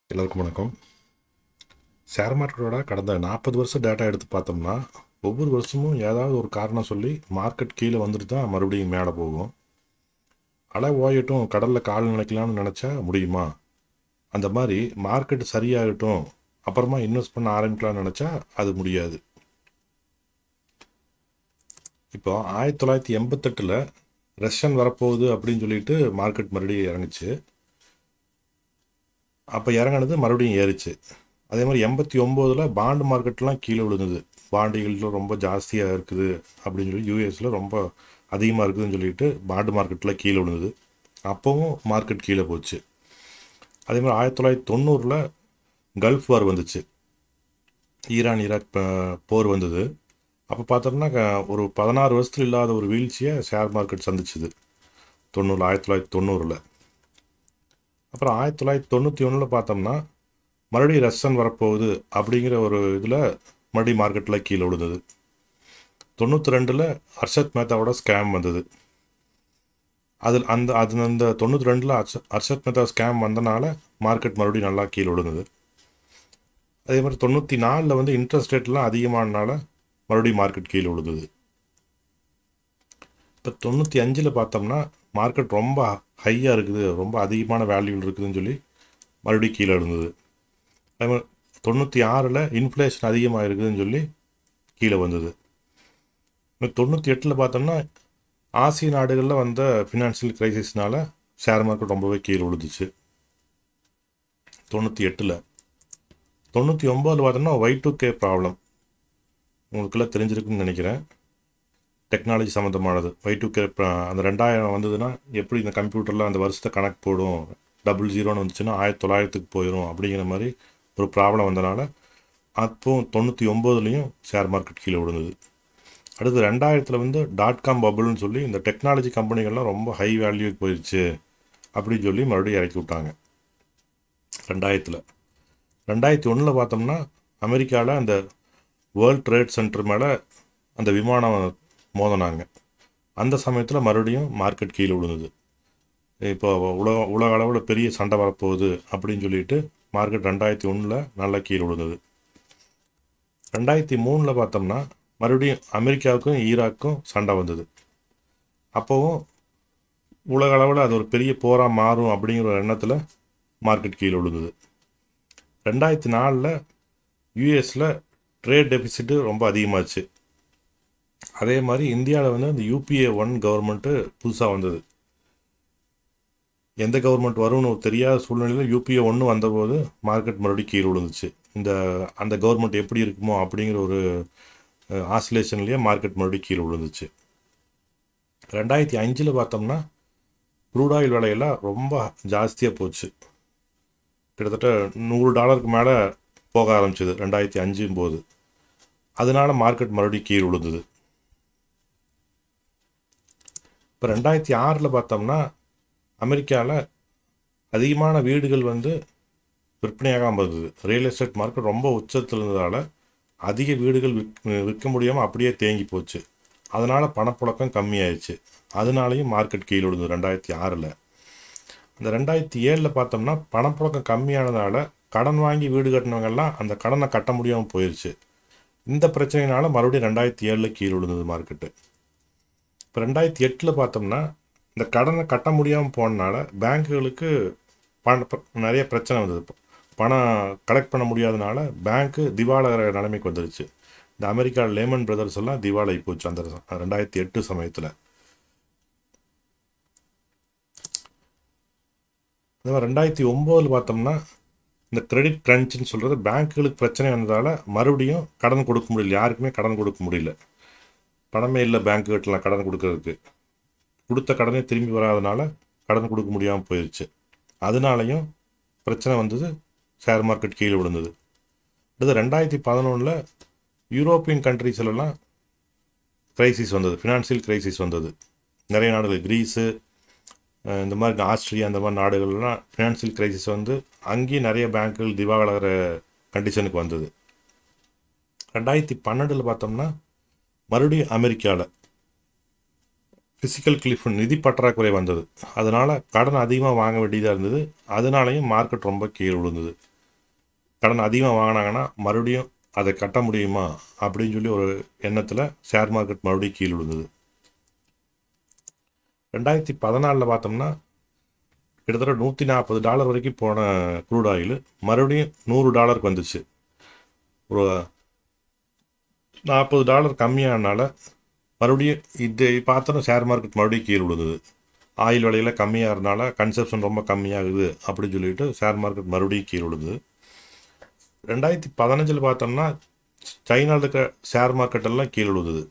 எல்லோருக்கும் வணக்கம் ஷேர் மார்க்கெட்டோட கடந்த நாற்பது வருஷம் டேட்டா எடுத்து பார்த்தோம்னா ஒவ்வொரு வருஷமும் ஏதாவது ஒரு காரணம் சொல்லி மார்க்கெட் கீழே வந்துட்டு தான் மறுபடியும் மேலே போகும் அலை ஓயட்டும் கடலில் கால் நினைக்கலாம்னு நினச்சா முடியுமா அந்த மாதிரி மார்க்கெட் சரியாகட்டும் அப்புறமா இன்வெஸ்ட் பண்ண ஆரம்பிக்கலாம்னு நினச்சா அது முடியாது இப்போ ஆயிரத்தி தொள்ளாயிரத்தி எண்பத்தெட்டில் ரஷ்யன் வரப்போகுது அப்படின்னு சொல்லிட்டு மார்க்கெட் மறுபடியும் இறங்குச்சு அப்போ இறங்கினது மறுபடியும் ஏறிச்சு அதே மாதிரி எண்பத்தி ஒம்போதில் பாண்டு மார்க்கெட்லாம் கீழே விழுந்தது பாண்டுகள் ரொம்ப ஜாஸ்தியாக இருக்குது அப்படின்னு சொல்லி யூஎஸில் ரொம்ப அதிகமாக இருக்குதுன்னு சொல்லிட்டு பாண்டு மார்க்கெட்டில் கீழே விழுந்தது அப்போவும் மார்க்கெட் கீழே போச்சு அதே மாதிரி ஆயிரத்தி தொள்ளாயிரத்தி தொண்ணூறில் கல்ஃப் வார் வந்துச்சு ஈரான் ஈராக் ப- போர் வந்தது அப்போ பார்த்தோம்னா க- ஒரு பதினாறு வருஷத்துல இல்லாத ஒரு வீழ்ச்சியை ஷேர் மார்க்கெட் சந்திச்சுது தொண்ணூறு ஆயிரத்தி தொள்ளாயிரத்தி தொண்ணூறில் அப்புறம் ஆயிரத்தி தொள்ளாயிரத்தி தொண்ணூற்றி ஒன்றில் பார்த்தோம்னா மறுபடியும் ரஷ்யன் வரப்போகுது அப்படிங்கிற ஒரு இதில் மறுபடியும் மார்க்கெட்டில் கீழே விழுந்தது தொண்ணூற்றி ரெண்டில் ஹர்ஷத் மேத்தாவோட ஸ்கேம் வந்தது அதில் அந்த அது அந்த தொண்ணூற்றி ரெண்டில் ஹர்ஷத் மேத்தா ஸ்கேம் வந்தனால மார்க்கெட் மறுபடியும் நல்லா கீழே விழுந்தது அதே மாதிரி தொண்ணூற்றி நாலில் வந்து இன்ட்ரெஸ்ட் ரேட்லாம் அதிகமானனால மறுபடியும் மார்க்கெட் கீழே விழுந்தது இப்போ தொண்ணூற்றி அஞ்சில் பார்த்தோம்னா மார்க்கெட் ரொம்ப ஹையாக இருக்குது ரொம்ப அதிகமான வேல்யூ இருக்குதுன்னு சொல்லி மறுபடியும் கீழே இருந்தது அதே மாதிரி தொண்ணூற்றி ஆறில் இன்ஃப்ளேஷன் அதிகமாக இருக்குதுன்னு சொல்லி கீழே வந்தது இன்னும் தொண்ணூற்றி எட்டில் பார்த்தோம்னா ஆசிய நாடுகளில் வந்த ஃபினான்ஷியல் கிரைசிஸ்னால ஷேர் மார்க்கெட் ரொம்பவே கீழே விழுந்துச்சு தொண்ணூற்றி எட்டில் தொண்ணூற்றி ஒம்போதில் பார்த்தோம்னா ஒய் டூ கே ப்ராப்ளம் உங்களுக்கெல்லாம் தெரிஞ்சிருக்குன்னு நினைக்கிறேன் டெக்னாலஜி சம்மந்தமானது ஒய் டூ கே அந்த ரெண்டாயிரம் வந்ததுன்னா எப்படி இந்த கம்ப்யூட்டரில் அந்த வருஷத்தை கணக்கு போடும் டபுள் ஜீரோன்னு வந்துச்சுன்னா ஆயிரத்தி தொள்ளாயிரத்துக்கு போயிடும் அப்படிங்கிற மாதிரி ஒரு ப்ராப்ளம் வந்தனால அப்போ தொண்ணூற்றி ஒம்போதுலேயும் ஷேர் மார்க்கெட் கீழே விழுந்தது அடுத்து ரெண்டாயிரத்தில் வந்து டாட் காம் பபுள்னு சொல்லி இந்த டெக்னாலஜி கம்பெனிகள்லாம் ரொம்ப ஹை வேல்யூக்கு போயிடுச்சு அப்படின்னு சொல்லி மறுபடியும் இறக்கி விட்டாங்க ரெண்டாயிரத்தில் ரெண்டாயிரத்தி ஒன்றில் பார்த்தோம்னா அமெரிக்காவில் அந்த வேர்ல்ட் ட்ரேட் சென்டர் மேலே அந்த விமானம் மோதினாங்க அந்த சமயத்தில் மறுபடியும் மார்க்கெட் கீழே விழுந்தது இப்போ உலக உலக அளவில் பெரிய சண்டை வரப்போகுது அப்படின்னு சொல்லிட்டு மார்க்கெட் ரெண்டாயிரத்தி ஒன்றில் நல்லா கீழே விழுந்தது ரெண்டாயிரத்தி மூணில் பார்த்தோம்னா மறுபடியும் அமெரிக்காவுக்கும் ஈராக்கும் சண்டை வந்தது அப்போவும் உலக அளவில் அது ஒரு பெரிய போராக மாறும் அப்படிங்கிற ஒரு எண்ணத்தில் மார்க்கெட் கீழே விழுந்தது ரெண்டாயிரத்தி நாலில் யூஎஸில் ட்ரேட் டெபிசிட்டு ரொம்ப அதிகமாச்சு அதே மாதிரி இந்தியாவில் வந்து அந்த யூபிஏ ஒன் கவர்மெண்ட்டு புதுசாக வந்தது எந்த கவர்மெண்ட் வரும்னு ஒரு தெரியாத சூழ்நிலையில் யூபிஏ ஒன்று வந்தபோது மார்க்கெட் மறுபடியும் கீழே விழுந்துச்சு இந்த அந்த கவர்மெண்ட் எப்படி இருக்குமோ அப்படிங்கிற ஒரு ஆசிலேஷன்லேயே மார்க்கெட் மறுபடியும் கீழே விழுந்துச்சு ரெண்டாயிரத்தி அஞ்சில் பார்த்தோம்னா க்ரூட் ஆயில் விலையெல்லாம் ரொம்ப ஜாஸ்தியாக போச்சு கிட்டத்தட்ட நூறு டாலருக்கு மேலே போக ஆரம்பிச்சது ரெண்டாயிரத்தி அஞ்சும் போது அதனால மார்க்கெட் மறுபடியும் கீழே விழுந்தது இப்போ ரெண்டாயிரத்தி ஆறில் பார்த்தோம்னா அமெரிக்காவில் அதிகமான வீடுகள் வந்து விற்பனையாகாமல் இருந்தது ரியல் எஸ்டேட் மார்க்கெட் ரொம்ப உச்சத்தில் இருந்ததால் அதிக வீடுகள் விற்க விற்க முடியாமல் அப்படியே தேங்கி போச்சு அதனால் பணப்புழக்கம் கம்மியாயிடுச்சு அதனாலையும் மார்க்கெட் கீழே விழுந்தது ரெண்டாயிரத்தி ஆறில் அந்த ரெண்டாயிரத்தி ஏழில் பார்த்தோம்னா பணப்புழக்கம் கம்மியானதால் கடன் வாங்கி வீடு கட்டினவங்கெல்லாம் அந்த கடனை கட்ட முடியாமல் போயிடுச்சு இந்த பிரச்சனையினால மறுபடியும் ரெண்டாயிரத்தி ஏழில் கீழே விழுந்தது மார்க்கெட்டு இப்போ ரெண்டாயிரத்தி எட்டில் பார்த்தோம்னா இந்த கடனை கட்ட முடியாமல் போனனால பேங்க்குகளுக்கு பண ப- நிறைய பிரச்சனை வந்தது பணம் கலெக்ட் பண்ண முடியாதனால பேங்க்கு திவாலகிற நிலைமைக்கு வந்துருச்சு இந்த அமெரிக்கா லேமன் பிரதர்ஸ் எல்லாம் திவாலை போச்சு அந்த ரெண்டாயிரத்தி எட்டு சமயத்தில் அதே மாதிரி ரெண்டாயிரத்தி ஒம்போதில் பார்த்தோம்னா இந்த கிரெடிட் கிரன்ச்னு சொல்கிறது பேங்க்குகளுக்கு பிரச்சனை வந்ததால் மறுபடியும் கடன் கொடுக்க முடியல யாருக்குமே கடன் கொடுக்க முடியல பணமே இல்லை பேங்க்குகிட்டலாம் கடன் கொடுக்கறதுக்கு கொடுத்த கடனே திரும்பி வராதனால கடன் கொடுக்க முடியாமல் போயிடுச்சு அதனாலையும் பிரச்சனை வந்தது ஷேர் மார்க்கெட் கீழே விழுந்தது அடுத்து ரெண்டாயிரத்தி பதினொன்றில் யூரோப்பியன் கண்ட்ரீஸ்லலாம் கிரைசிஸ் வந்தது ஃபினான்ஷியல் கிரைசிஸ் வந்தது நிறைய நாடுகள் கிரீஸு அஹ் இந்த மாதிரி ஆஸ்திரியா அந்த மாதிரி நாடுகள்லாம் ஃபினான்ஷியல் கிரைசிஸ் வந்து அங்கேயும் நிறைய பேங்க்குகள் திவாகலகிற கண்டிஷனுக்கு வந்தது ரெண்டாயிரத்தி பன்னெண்டில் பார்த்தோம்னா மறுபடியும் அமெரிக்காவில் ஃபிசிக்கல் கிளிஃப் நிதி பற்றாக்குறை வந்தது அதனால் கடன் அதிகமாக வாங்க வேண்டியதாக இருந்தது அதனாலையும் மார்க்கெட் ரொம்ப கீழே விழுந்தது கடன் அதிகமாக வாங்கினாங்கன்னா மறுபடியும் அதை கட்ட முடியுமா அப்படின்னு சொல்லி ஒரு எண்ணத்தில் ஷேர் மார்க்கெட் மறுபடியும் கீழ் விழுந்தது ரெண்டாயிரத்தி பதினாலில் பார்த்தோம்னா கிட்டத்தட்ட நூற்றி நாற்பது டாலர் வரைக்கும் போன க்ரூட் ஆயில் மறுபடியும் நூறு டாலருக்கு வந்துச்சு ஒரு நாற்பது டாலர் கம்மியானால மறுபடியும் இது பார்த்தோன்னா ஷேர் மார்க்கெட் மறுபடியும் கீழ் விழுந்தது ஆயில் விலையில் கம்மியாக இருந்தனால கன்சப்ஷன் ரொம்ப கம்மியாகுது அப்படின்னு சொல்லிட்டு ஷேர் மார்க்கெட் மறுபடியும் கீழ் விழுந்தது ரெண்டாயிரத்தி பதினஞ்சில் பார்த்தோம்னா சைனாவில் இருக்க ஷேர் மார்க்கெட் எல்லாம் கீழ் விழுந்தது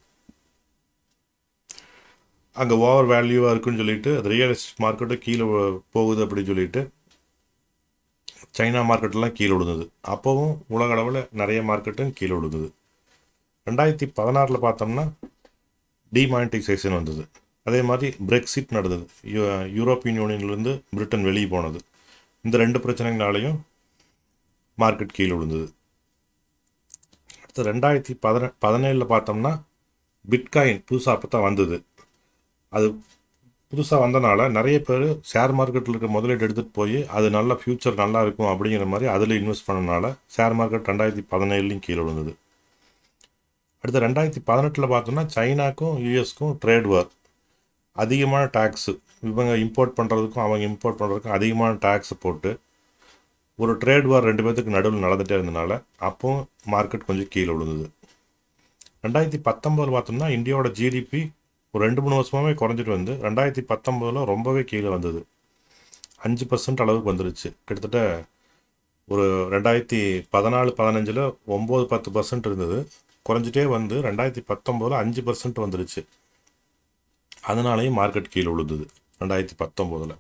அங்கே ஓவர் வேல்யூவாக இருக்குன்னு சொல்லிட்டு அது ரியல் எஸ்டேட் மார்க்கெட்டும் கீழே போகுது அப்படின்னு சொல்லிட்டு சைனா மார்க்கெட்டெல்லாம் கீழே விழுந்தது அப்போவும் உலக அளவில் நிறைய மார்க்கெட்டும் கீழே விழுந்தது ரெண்டாயிரத்தி பதினாறில் பார்த்தோம்னா டிமானிட்டைசேஷன் வந்தது அதே மாதிரி பிரெக்சிட் நடந்தது யூ- யூரோப்பியன் யூனியன்லேருந்து பிரிட்டன் வெளியே போனது இந்த ரெண்டு பிரச்சனைகளாலையும் மார்க்கெட் கீழே விழுந்தது அடுத்து ரெண்டாயிரத்தி பதின பதினேழில் பார்த்தோம்னா பிட்காயின் புதுசாக அப்போ தான் வந்தது அது புதுசாக வந்தனால நிறைய பேர் ஷேர் மார்க்கெட்டில் இருக்க முதலீடு எடுத்துகிட்டு போய் அது நல்ல ஃப்யூச்சர் நல்லா இருக்கும் அப்படிங்கிற மாதிரி அதில் இன்வெஸ்ட் பண்ணனால ஷேர் மார்க்கெட் ரெண்டாயிரத்தி பதினேழுலையும் கீழே விழுந்தது அடுத்து ரெண்டாயிரத்தி பதினெட்டில் பார்த்தோம்னா சைனாக்கும் யூஎஸ்க்கும் ட்ரேட் வார் அதிகமான டேக்ஸு இவங்க இம்போர்ட் பண்ணுறதுக்கும் அவங்க இம்போர்ட் பண்ணுறதுக்கும் அதிகமான டேக்ஸ் போட்டு ஒரு ட்ரேட் வார் ரெண்டு பேர்த்துக்கு நடுவில் நடந்துகிட்டே இருந்தனால அப்போவும் மார்க்கெட் கொஞ்சம் கீழே விழுந்தது ரெண்டாயிரத்தி பத்தொம்போது பார்த்தோம்னா இந்தியாவோட ஜிடிபி ஒரு ரெண்டு மூணு வருஷமாகவே குறைஞ்சிட்டு வந்து ரெண்டாயிரத்தி பத்தொம்போதில் ரொம்பவே கீழே வந்தது அஞ்சு பர்சன்ட் அளவுக்கு வந்துருச்சு கிட்டத்தட்ட ஒரு ரெண்டாயிரத்தி பதினாலு பதினஞ்சில் ஒம்பது பத்து பர்சன்ட் இருந்தது குறைஞ்சிட்டே வந்து ரெண்டாயிரத்தி பத்தொம்போதில் அஞ்சு பர்சன்ட் வந்துருச்சு அதனாலேயும் மார்க்கெட் கீழே விழுந்தது ரெண்டாயிரத்தி பத்தொம்போதில்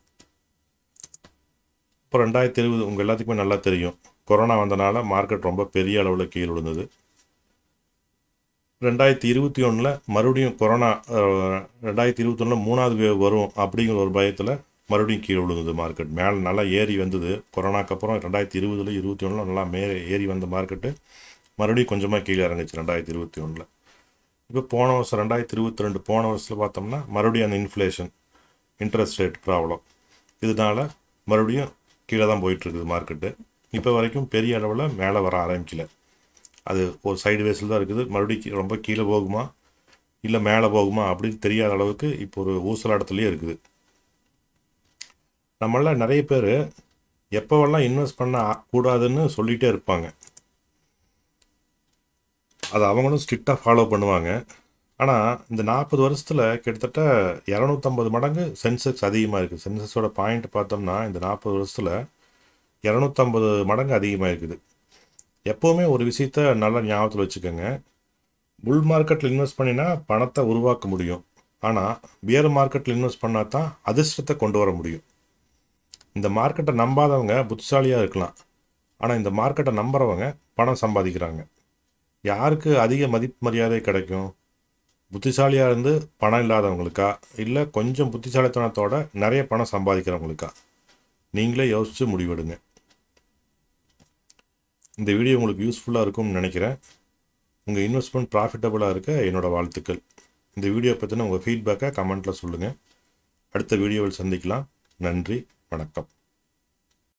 இப்போ ரெண்டாயிரத்தி இருபது உங்கள் எல்லாத்துக்குமே நல்லா தெரியும் கொரோனா வந்தனால மார்க்கெட் ரொம்ப பெரிய அளவில் கீழே விழுந்தது ரெண்டாயிரத்தி இருபத்தி ஒன்றில் மறுபடியும் கொரோனா அஹ், ரெண்டாயிரத்தி இருபத்தி ஒன்றில் மூணாவது வேவ் வரும் அப்படிங்கிற ஒரு பயத்தில் மறுபடியும் கீழே விழுந்தது மார்க்கெட் மேலே நல்லா ஏறி வந்தது கொரோனாக்கு அப்புறம் ரெண்டாயிரத்தி இருபதுல இருபத்தி ஒன்றில் நல்லா மே ஏறி வந்த மார்க்கெட்டு மறுபடியும் கொஞ்சமாக கீழே இறங்குச்சு ரெண்டாயிரத்தி இருபத்தி ஒன்றில் இப்போ போன வருஷம் ரெண்டாயிரத்தி இருபத்தி ரெண்டு போன வருஷத்தில் பார்த்தோம்னா மறுபடியும் அந்த இன்ஃப்ளேஷன் இன்ட்ரெஸ்ட் ரேட் ப்ராப்ளம் இதனால மறுபடியும் கீழே தான் போயிட்டுருக்குது மார்க்கெட்டு இப்போ வரைக்கும் பெரிய அளவில் மேலே வர ஆரம்பிக்கல அது ஒரு சைடு வேஸில் தான் இருக்குது மறுபடியும் கீ- ரொம்ப கீழே போகுமா இல்லை மேலே போகுமா அப்படின்னு தெரியாத அளவுக்கு இப்போ ஒரு ஊசலாட்டத்துலேயே இருக்குது நம்மள நிறைய பேர் எப்போவெல்லாம் இன்வெஸ்ட் பண்ண ஆ- கூடாதுன்னு சொல்லிகிட்டே இருப்பாங்க அது அவங்களும் ஸ்ட்ரிக்டாக ஃபாலோ பண்ணுவாங்க ஆனால் இந்த நாற்பது வருஷத்தில் கிட்டத்தட்ட இரநூத்தம்பது மடங்கு சென்செக்ஸ் அதிகமாக இருக்குது சென்செக்ஸோட பாயிண்ட் பார்த்தோம்னா இந்த நாற்பது வருஷத்தில் இரநூத்தம்பது மடங்கு அதிகமாக இருக்குது எப்போவுமே ஒரு விஷயத்த நல்லா ஞாபகத்தில் வச்சுக்கோங்க புல் மார்க்கெட்டில் இன்வெஸ்ட் பண்ணினா பணத்தை உருவாக்க முடியும் ஆனால் பியர் மார்க்கெட்டில் இன்வெஸ்ட் பண்ணால் தான் அதிர்ஷ்டத்தை கொண்டு வர முடியும் இந்த மார்க்கெட்டை நம்பாதவங்க புத்திசாலியாக இருக்கலாம் ஆனால் இந்த மார்க்கெட்டை நம்புறவங்க பணம் சம்பாதிக்கிறாங்க யாருக்கு அதிக மதிப்பு மரியாதை கிடைக்கும் புத்திசாலியாக இருந்து பணம் இல்லாதவங்களுக்கா இல்லை கொஞ்சம் புத்திசாலித்தனத்தோட நிறைய பணம் சம்பாதிக்கிறவங்களுக்கா நீங்களே யோசித்து முடிவெடுங்க இந்த வீடியோ உங்களுக்கு யூஸ்ஃபுல்லாக இருக்கும்னு நினைக்கிறேன் உங்கள் இன்வெஸ்ட்மெண்ட் ப்ராஃபிட்டபுளாக இருக்க என்னோட வாழ்த்துக்கள் இந்த வீடியோ பற்றின உங்கள் ஃபீட்பேக்கை கமெண்ட்டில் சொல்லுங்கள் அடுத்த வீடியோவில் சந்திக்கலாம் நன்றி வணக்கம்